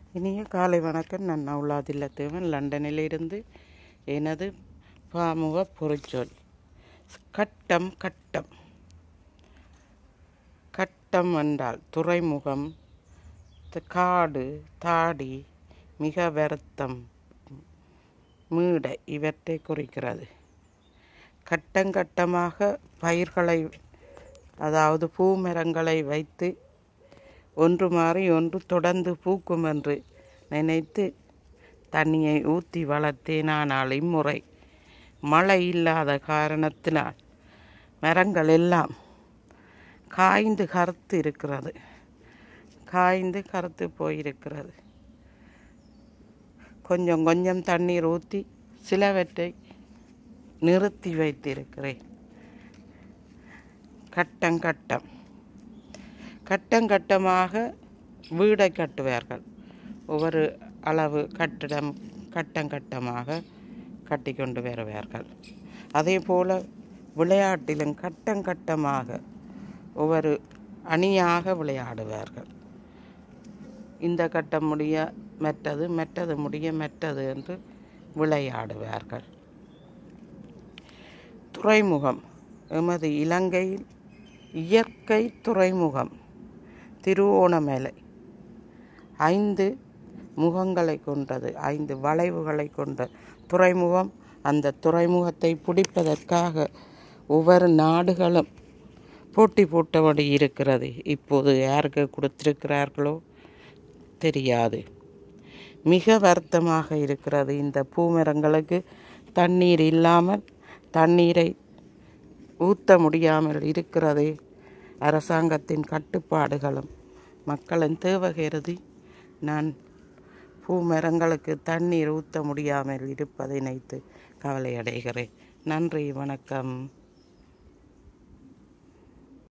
இனிய காலை வணக்கம் நான் நவுலாதில்ல தேவன் லண்டனிலிருந்து எனது பாமுக பொறிச்சொல் கட்டம் கட்டம் கட்டம் என்றால் துறைமுகம் த- காடு தாடி மிக வருத்தம் மீடை இவற்றை குறிக்கிறது கட்டங்கட்டமாக பயிர்களை அதாவது பூமரங்களை வைத்து ஒன்று மாறி ஒன்று தொடர்ந்து பூக்கும் என்று நினைத்து தண்ணியை ஊற்றி வளர்த்தேன் ஆனால் இம்முறை மழை இல்லாத காரணத்தினால் மரங்கள் எல்லாம் காய்ந்து கருத்து இருக்கிறது காய்ந்து கருத்து போயிருக்கிறது கொஞ்சம் கொஞ்சம் தண்ணீர் ஊற்றி சிலவற்றை நிறுத்தி வைத்திருக்கிறேன் கட்டம் கட்டம் கட்டங்கட்டமாக வீடை கட்டுவார்கள் ஒவ்வொரு அளவு கட்டிடம் கட்டங்கட்டமாக கட்டி கொண்டு வருவார்கள் அதே போல் விளையாட்டிலும் கட்டங்கட்டமாக ஒவ்வொரு அணியாக விளையாடுவார்கள் இந்த கட்டம் முடிய மெட்டது மெட்டது முடிய மெட்டது என்று விளையாடுவார்கள் துறைமுகம் எமது இலங்கையில் இயற்கை துறைமுகம் திருவோணமலை ஐந்து முகங்களை கொண்டது ஐந்து வளைவுகளை கொண்ட துறைமுகம் அந்த துறைமுகத்தை பிடிப்பதற்காக ஒவ்வொரு நாடுகளும் போட்டி போட்டபடி இருக்கிறது இப்போது யாருக்கு கொடுத்திருக்கிறார்களோ தெரியாது மிக வருத்தமாக இருக்கிறது இந்த பூமரங்களுக்கு தண்ணீர் இல்லாமல் தண்ணீரை ஊற்ற முடியாமல் இருக்கிறது அரசாங்கத்தின் கட்டுப்பாடுகளும் மக்களின் தேவை கருதி நான் பூமரங்களுக்கு தண்ணீர் ஊற்ற முடியாமல் இருப்பதை நினைத்து கவலை அடைகிறேன் நன்றி வணக்கம்